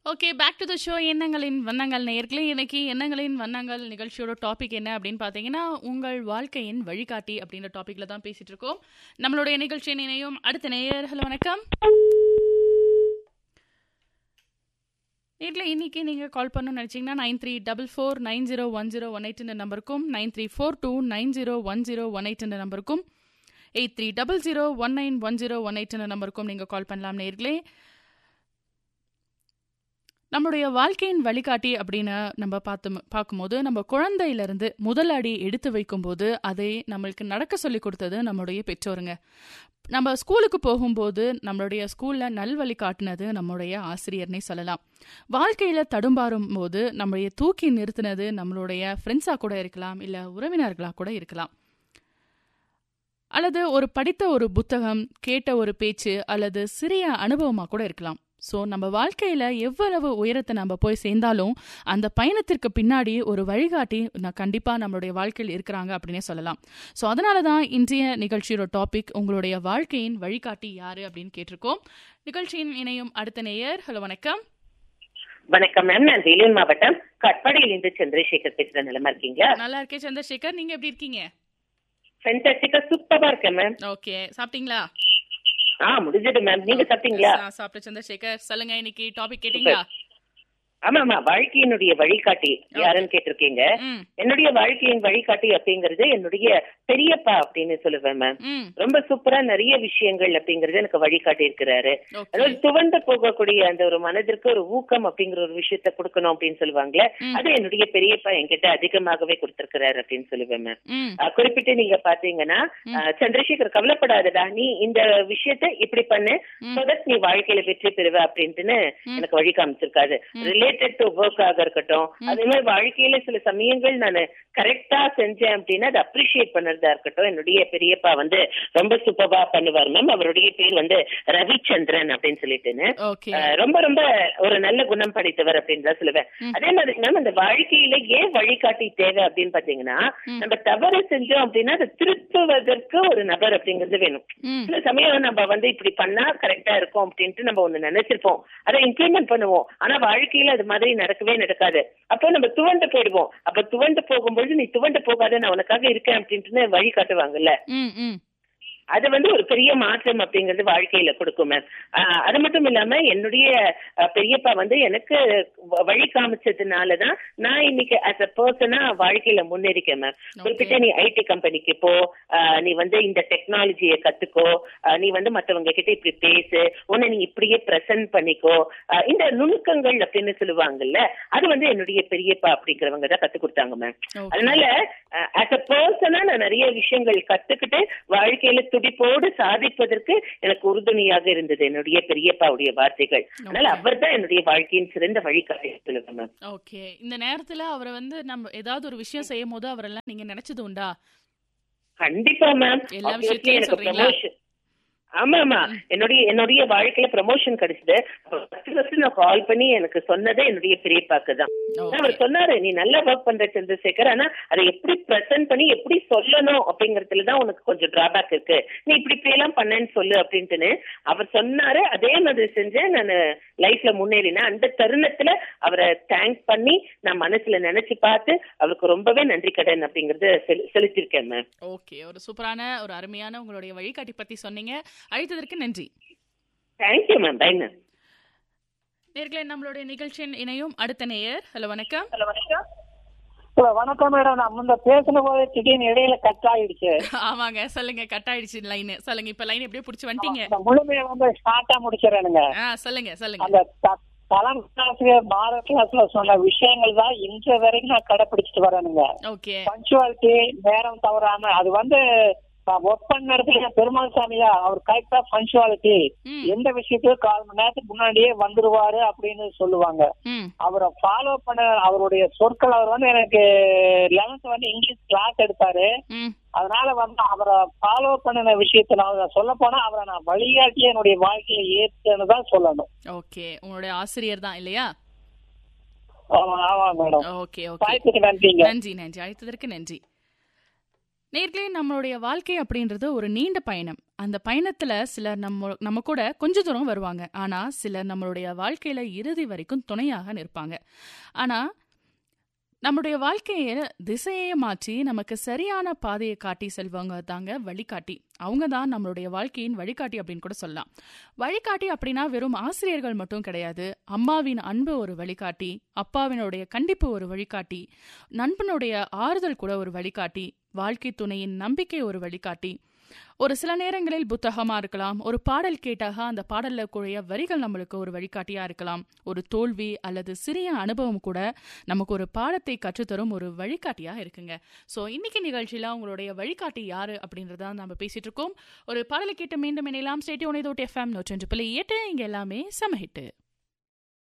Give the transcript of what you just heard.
Okay back to the show எண்ணங்களின் வண்ணங்கள் நேயர்களே இன்னைக்கு எண்ணங்களின் வண்ணங்கள் நிகழ்ச்சியோட டாபிக் என்ன அப்படின்னு பார்த்தீங்கன்னா உங்கள் வாழ்க்கையின் வழிகாட்டி அப்படின்ற டாபிக்ல தான் பேசிட்டு இருக்கோம் நம்மளுடைய நிகழ்ச்சியின் இணையும் அடுத்த நேயர் ஹலோ வணக்கம் நேரில் இன்னைக்கு நீங்கள் கால் பண்ணணும்னு நினச்சிங்கன்னா nine three double four nine zero one zero one eight நம்பருக்கும் nine three four two nine zero one zero one eight நம்பருக்கும் eight three double zero one nine one zero one eight நம்பருக்கும் நீங்கள் கால் பண்ணலாம் நேர்களே நம்மளுடைய வாழ்க்கையின் வழிகாட்டி அப்படின்னு நம்ம பார்த்து பார்க்கும்போது நம்ம குழந்தையிலிருந்து முதல் அடி எடுத்து வைக்கும்போது அதை நம்மளுக்கு நடக்க சொல்லி கொடுத்தது நம்மளுடைய பெற்றோருங்க நம்ம ஸ்கூலுக்கு போகும்போது நம்மளுடைய ஸ்கூல்ல நல்வழி காட்டினது நம்மளுடைய ஆசிரியர்னே சொல்லலாம் வாழ்க்கையில தடுமாறும் போது நம்மளைய தூக்கி நிறுத்தினது நம்மளுடைய ஃப்ரெண்ட்ஸா கூட இருக்கலாம் இல்ல உறவினர்களா கூட இருக்கலாம் அல்லது ஒரு படித்த ஒரு புத்தகம் கேட்ட ஒரு பேச்சு அல்லது சிறிய அனுபவமா கூட இருக்கலாம் ஸோ நம்ம வாழ்க்கையில எவ்வளவு உயரத்தை நம்ம போய் சேர்ந்தாலும் அந்த பயணத்திற்கு பின்னாடி ஒரு வழிகாட்டி நான் கண்டிப்பா நம்மளுடைய வாழ்க்கையில் இருக்கிறாங்க அப்படின்னே சொல்லலாம் ஸோ அதனால தான் இன்றைய நிகழ்ச்சியோட டாபிக் உங்களுடைய வாழ்க்கையின் வழிகாட்டி யாரு அப்படின்னு கேட்டிருக்கோம் நிகழ்ச்சியின் இணையும் அடுத்த நேயர் ஹலோ வணக்கம் வணக்கம் மேம் நான் வேலூர் மாவட்டம் கட்பாடியிலிருந்து சந்திரசேகர் பேசுற நிலமா இருக்கீங்களா நல்லா இருக்கேன் சந்திரசேகர் நீங்க எப்படி இருக்கீங்க ஃபென்டாஸ்டிக்கா சூப்பரா இருக்கேன் மேம் ஓகே சாப்பிட்டீங்களா ஆ முடிஞ்சது மேம் நீங்க சாப்பிட்டீங்களா நான் சாப்பிட்ட சந்திரசேகர் சொல்லுங்க இன்னைக்கு டாபிக் கேட்டீங்களா ஆமா ஆமா வாழ்க்கையினுடைய வழிகாட்டி யாருன்னு கேட்டிருக்கீங்க ம் என்னுடைய வாழ்க்கையின் வழிகாட்டி அப்படிங்கறது என்னுடைய பெரியப்பா அப்படின்னு சொல்லுவேன் மேம் ம் ரொம்ப சூப்பரா நிறைய விஷயங்கள் அப்படிங்கறது எனக்கு வழிகாட்டி இருக்கிறாரு ஓகே அதாவது துவண்டு போகக்கூடிய அந்த ஒரு மனதிற்கு ஒரு ஊக்கம் அப்படிங்கிற ஒரு விஷயத்த கொடுக்கணும் அப்படின்னு சொல்லுவாங்களே ம். அது என்னுடைய பெரியப்பா என்கிட்ட அதிகமாகவே கொடுத்திருக்கிறாரு அப்படின்னு சொல்லுவேன் மேம் ம் அஹ் குறிப்பிட்டு நீங்க பாத்தீங்கன்னா அஹ் சந்திரசேகர் கவலைப்படாதடா நீ இந்த விஷயத்த இப்படி பண்ணு ம். so that நீ வாழ்க்கையில வெற்றி பெறுவ அப்படின்ட்டுன்னு ம். எனக்கு வழி காமிச்சிருக்காரு ரிலேட்டட் டு ஒர்க்காக இருக்கட்டும் அதே மாதிரி வாழ்க்கையில சில சமயங்கள் நான் கரெக்டா செஞ்சேன் அப்படின்னா அதை அப்ரிஷியேட் பண்ணறதா இருக்கட்டும் என்னுடைய பெரியப்பா வந்து ரொம்ப சூப்பரா பண்ணுவார் மேம் அவருடைய பேர் வந்து ரவிச்சந்திரன் அப்படின்னு சொல்லிட்டுன்னு ஓகே அஹ் ரொம்ப ரொம்ப ஒரு நல்ல குணம் படைத்தவர் அப்படின்னு தான் சொல்லுவேன் ம். அதே மாதிரி மேம் இந்த வாழ்க்கையில ஏன் வழிகாட்டி தேவை அப்படின்னு பாத்தீங்கன்னா ம். நம்ம தவறு செஞ்சோம் அப்படின்னா அதை திருத்துவதற்கு ஒரு நபர் அப்படிங்கிறது வேணும் ம் சில சமயம் நம்ம வந்து இப்படி பண்ணா கரெக்டா இருக்கும் அப்படின்ட்டு நம்ம ஒண்ணு நினைச்சிருப்போம் அதை இம்ப்ளிமெண்ட் பண்ணுவோம் ஆனா வாழ்க்கையில அது மாதிரி நடக்கவே நடக்காது அப்போ நம்ம துவண்டு போயிடுவோம் அப்ப துவண்டு போகும்பொழுது நீ துவண்டு போகாத நான் உனக்காக இருக்கேன் அப்படின்ட்டு வழி காட்டுவாங்கல்ல ம் ம் அது வந்து ஒரு பெரிய மாற்றம் அப்படிங்கிறது வாழ்க்கையில கொடுக்கும் மேம் ஆஹ் அது மட்டும் இல்லாம என்னுடைய அஹ், பெரியப்பா வந்து எனக்கு வ- வழி காமிச்சதுனாலதான் நான் இன்னைக்கு ஆஸ் அ பர்சனா வாழ்க்கையில முன்னேறிக்கேன் மேம் குறிப்பிட்ட நீ ஐடி கம்பெனிக்கு போ ஆஹ் நீ வந்து இந்த டெக்னாலஜியை கத்துக்கோ ஆஹ் நீ வந்து மத்தவங்க கிட்ட இப்படி பேசு உன்னை நீ இப்படியே பிரசன்ட் பண்ணிக்கோ ஆஹ் இந்த நுணுக்கங்கள் அப்படின்னு சொல்லுவாங்கல்ல அது வந்து என்னுடைய பெரியப்பா அப்படிங்கிறவங்க தான் கத்து கொடுத்தாங்க மேம் ஓகே அதனால ஆஸ் அ பர்சனா நான் நிறைய விஷயங்கள் கத்துக்கிட்டு வாழ்க்கையில துடிப்போடு சாதிப்பதற்கு எனக்கு உறுதுணையாக இருந்தது என்னுடைய பெரியப்பாவுடைய வார்த்தைகள் அதனால அவர் தான் என்னுடைய வாழ்க்கையின் சிறந்த வழிகாட்டி சொல்லுவேன் மேம் ஓகே இந்த நேரத்துல அவரை வந்து நம்ம ஏதாவது ஒரு விஷயம் செய்யும் போது அவரெல்லாம் நீங்க நினைச்சது உண்டா கண்டிப்பா மேம் எல்லா Obviously விஷயத்திலயும் எனக்கு சொல்றீங்களா? ப்ரமோஷன் ஆமா ஆமா என்னுடைய என்னுடைய வாழ்க்கையில ப்ரமோஷன் கிடைச்சது ஃபர்ஸ்ட் ஃபர்ஸ்ட் நான் கால் பண்ணி எனக்கு சொன்னதே என்னுடைய பெரியப்பாக்கு தான் ஓகே அவர் சொன்னாரு நீ நல்லா ஒர்க் பண்ற சந்திரசேகர் ஆனா அதை எப்படி பிரசன்ட் பண்ணி எப்படி சொல்லணும் அப்படிங்கறதுல தான் உனக்கு கொஞ்சம் டிராபேக் இருக்கு நீ இப்படி இப்படி எல்லாம் பண்ணேன்னு சொல்லு அப்படின்ட்டுன்னு அவர் சொன்னாரு அதே மாதிரி செஞ்சேன் நான் லைஃப்ல முன்னேறினேன் அந்த தருணத்துல அவரை தேங்க் பண்ணி நான் மனசுல நினைச்சு பார்த்து அவருக்கு ரொம்பவே நன்றி கடன் அப்படிங்கறத செலு- செலுத்திருக்கேன் மேம் ஓகே ஒரு சூப்பரான ஒரு அருமையான உங்களுடைய வழிகாட்டி பத்தி சொன்னீங்க அழைத்ததற்கு நன்றி தேங்க்யூ மேம் பை மேம் நேர்களே நம்மளுடைய நிகழ்ச்சியின் இணையும் அடுத்த நேயர் ஹலோ வணக்கம் ஹலோ வணக்கம் மேடம் நான் முந்த பேசின போது திடீர்னு இடையில கட் ஆயிடுச்சு ஆமாங்க சொல்லுங்க கட் ஆயிடுச்சு லைன் சொல்லுங்க இப்ப லைன் எப்படியோ புடிச்சு வந்துட்டீங்க அந்த முழுமையை வந்து ஷார்ட்டா முடிச்சிடறேனுங்க ஆ சொல்லுங்க சொல்லுங்க அந்த த- தலைமை ஆசிரியர் பாரத் கிளாஸ்ல சொன்ன விஷயங்கள் தான் இன்று வரைக்கும் நான் கடைபிடிச்சிட்டு வரேனுங்க ஓகே பஞ்சுவாலிட்டி நேரம் தவறாம அது வந்து ஒர்க் பண்ண இடத்துல பெருமாள் சாமியா அவர் கரெக்டா பஞ்சுவாலிட்டி ம் எந்த விஷயத்துக்கும் கால் மணி நேரத்துக்கு முன்னாடியே வந்துருவாரு அப்படின்னு சொல்லுவாங்க ம் அவரை ஃபாலோ பண்ண அவருடைய சொற்கள் அவர் வந்து எனக்கு லெவன்த் வந்து இங்கிலீஷ் கிளாஸ் எடுத்தாரு ம் அதனால வந்து அவரை ஃபாலோ பண்ணின விஷயத்த நான் சொல்ல போனா அவரை நான் வழிகாட்டி என்னுடைய வாழ்க்கையில ஏற்றுன்னு தான் சொல்லணும் ஓகே உங்களுடைய ஆசிரியர் தான் இல்லையா ஆமா ஆமா மேடம் ஓகே ஓகே வாய்ப்புக்கு நன்றிங்க நன்றி நன்றி அழைத்ததற்கு நன்றி நேர்களே நம்மளுடைய வாழ்க்கை அப்படின்றது ஒரு நீண்ட பயணம் அந்த பயணத்துல சிலர் நம்ம நம்ம கூட கொஞ்ச தூரம் வருவாங்க ஆனா சிலர் நம்மளுடைய வாழ்க்கையில இறுதி வரைக்கும் துணையாக நிற்பாங்க ஆனா நம்முடைய வாழ்க்கையை திசையை மாற்றி நமக்கு சரியான பாதையை காட்டி செல்வங்க தாங்க வழிகாட்டி அவங்க தான் நம்மளுடைய வாழ்க்கையின் வழிகாட்டி அப்படின்னு கூட சொல்லலாம் வழிகாட்டி அப்படின்னா வெறும் ஆசிரியர்கள் மட்டும் கிடையாது அம்மாவின் அன்பு ஒரு வழிகாட்டி அப்பாவினுடைய கண்டிப்பு ஒரு வழிகாட்டி நண்பனுடைய ஆறுதல் கூட ஒரு வழிகாட்டி வாழ்க்கை துணையின் நம்பிக்கை ஒரு வழிகாட்டி ஒரு சில நேரங்களில் புத்தகமா இருக்கலாம் ஒரு பாடல் கேட்டாக அந்த பாடல்ல கூடிய வரிகள் நம்மளுக்கு ஒரு வழிகாட்டியா இருக்கலாம் ஒரு தோல்வி அல்லது சிறிய அனுபவம் கூட நமக்கு ஒரு பாடத்தை கற்றுத்தரும் ஒரு வழிகாட்டியா இருக்குங்க ஸோ இன்னைக்கு நிகழ்ச்சியில உங்களுடைய வழிகாட்டி யாரு அப்படின்றத நம்ம பேசிட்டு இருக்கோம் ஒரு பாடலை கேட்டு மீண்டும் இணையலாம் ஸ்டேட்டி உனைதோட்டி எஃப்எம் நூற்றி புள்ளி எட்டு இங்க எல்லாமே சமஹிட்டு